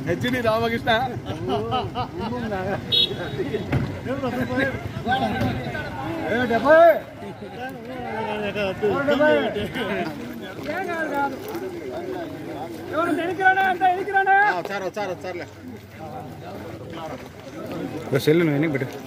HD Ramakrishna వచ్చారు వచ్చారు వచ్చారులే cell నువ్వు వెనక్కి పెట్టు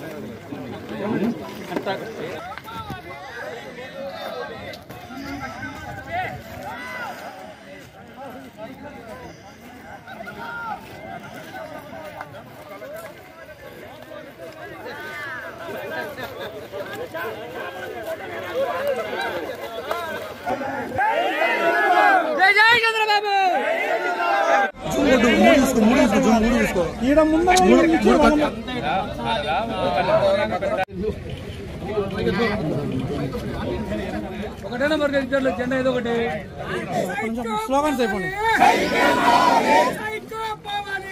ఒకటే నెంబర్ గెలిచారు జెండా ఏదో ఒకటి స్లోగన్స్ అయిపోయింది సైకో పోవాలి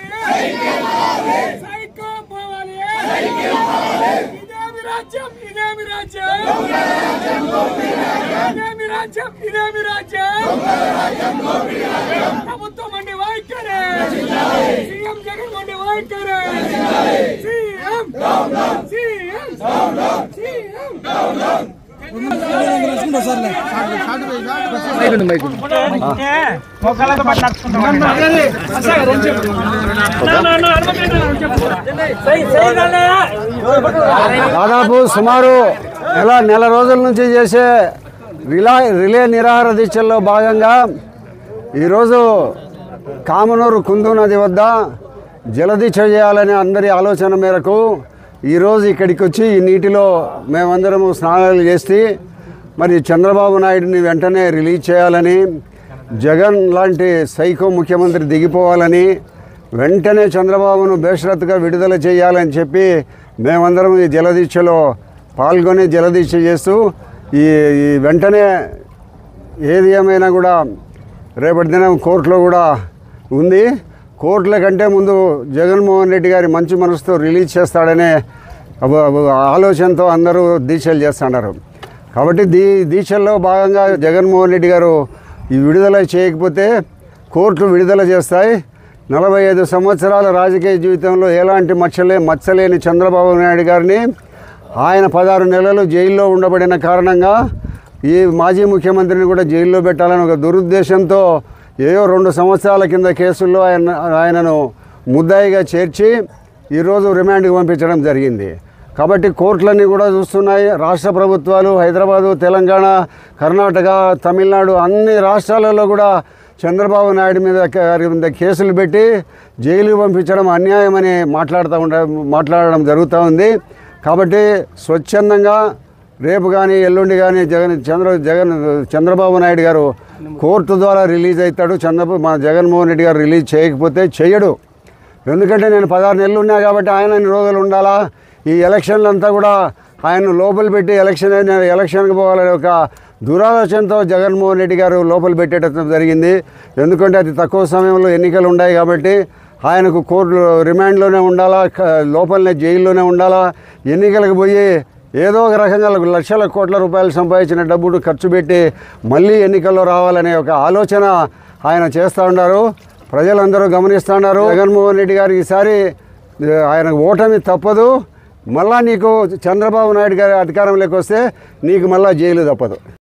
సైకో పోవాలి ఇదేమి రాజ్యం ఇదేమి రాజ్యం ఇదేమి రాజ్యం ఇదేమి రాజ్యం ప్రభుత్వం అండి వైఖరే సీఎం జగన్ అండి వైఖరే సీఎం సీఎం సీఎం దాదాపు సుమారు నెల నెల రోజుల నుంచి చేసే రిలా రిలే నిరాహార దీక్షల్లో భాగంగా ఈరోజు కామనూరు కుందు నది వద్ద జలదీక్ష చేయాలనే అందరి ఆలోచన మేరకు ఈరోజు ఇక్కడికి వచ్చి ఈ నీటిలో మేమందరము స్నానాలు చేసి మరి చంద్రబాబు నాయుడిని వెంటనే రిలీజ్ చేయాలని జగన్ లాంటి సైకో ముఖ్యమంత్రి దిగిపోవాలని వెంటనే చంద్రబాబును బేషరత్తుగా విడుదల చేయాలని చెప్పి మేమందరం ఈ జలదీక్షలో పాల్గొని జలదీక్ష చేస్తూ ఈ ఈ వెంటనే ఏది ఏమైనా కూడా రేపటి దినం కోర్టులో కూడా ఉంది కోర్టుల కంటే ముందు జగన్మోహన్ రెడ్డి గారి మంచి మనసుతో రిలీజ్ చేస్తాడనే అవ- అవ- ఆలోచనతో అందరూ దీక్షలు చేస్తున్నారు కాబట్టి దీ దీక్షల్లో భాగంగా జగన్మోహన్ రెడ్డి గారు ఈ విడుదల చేయకపోతే కోర్టులు విడుదల చేస్తాయి నలభై ఐదు సంవత్సరాల రాజకీయ జీవితంలో ఎలాంటి మచ్చలే మచ్చలేని చంద్రబాబు నాయుడు గారిని ఆయన పదహారు నెలలు జైల్లో ఉండబడిన కారణంగా ఈ మాజీ ముఖ్యమంత్రిని కూడా జైల్లో పెట్టాలని ఒక దురుద్దేశంతో ఏవో రెండు సంవత్సరాల కింద కేసుల్లో ఆయన ఆయనను ముద్దాయిగా చేర్చి ఈరోజు రిమాండ్కి పంపించడం జరిగింది కాబట్టి కోర్టులన్నీ కూడా చూస్తున్నాయి రాష్ట్ర ప్రభుత్వాలు హైదరాబాదు తెలంగాణ కర్ణాటక తమిళనాడు అన్ని రాష్ట్రాలలో కూడా చంద్రబాబు నాయుడు మీద గారి మీద కేసులు పెట్టి జైలుకి పంపించడం అన్యాయమని మాట్లాడుతూ ఉండ మాట్లాడడం జరుగుతూ ఉంది కాబట్టి స్వచ్ఛందంగా రేపు కానీ ఎల్లుండి కానీ జగన్ చంద్ర జగన్ చంద్రబాబు నాయుడు గారు కోర్టు ద్వారా రిలీజ్ అవుతాడు చంద్రబాబు మన జగన్మోహన్ రెడ్డి గారు రిలీజ్ చేయకపోతే చేయడు ఎందుకంటే నేను పదహారు నెలలు ఉన్నా కాబట్టి ఆయన ఎన్ని రోజులు ఉండాలా ఈ ఎలక్షన్లు అంతా కూడా ఆయన లోపల పెట్టి ఎలక్షన్ నేను ఎలక్షన్కి పోవాలనే ఒక దురాలోచనతో జగన్మోహన్ రెడ్డి గారు లోపల పెట్టేటం జరిగింది ఎందుకంటే అతి తక్కువ సమయంలో ఎన్నికలు ఉన్నాయి కాబట్టి ఆయనకు కోర్టు రిమాండ్లోనే ఉండాలా క- లోపలనే జైల్లోనే ఉండాలా ఎన్నికలకు పోయి ఏదో ఒక రకంగా లక్షల కోట్ల రూపాయలు సంపాదించిన డబ్బును ఖర్చు పెట్టి మళ్ళీ ఎన్నికల్లో రావాలనే ఒక ఆలోచన ఆయన చేస్తూ ఉన్నారు ప్రజలందరూ గమనిస్తున్నారు జగన్మోహన్ రెడ్డి గారు ఈసారి ఏ, ఆయన ఓటమి తప్పదు మళ్ళా నీకు చంద్రబాబు నాయుడు గారి అధికారంలోకి వస్తే నీకు మళ్ళా జైలు తప్పదు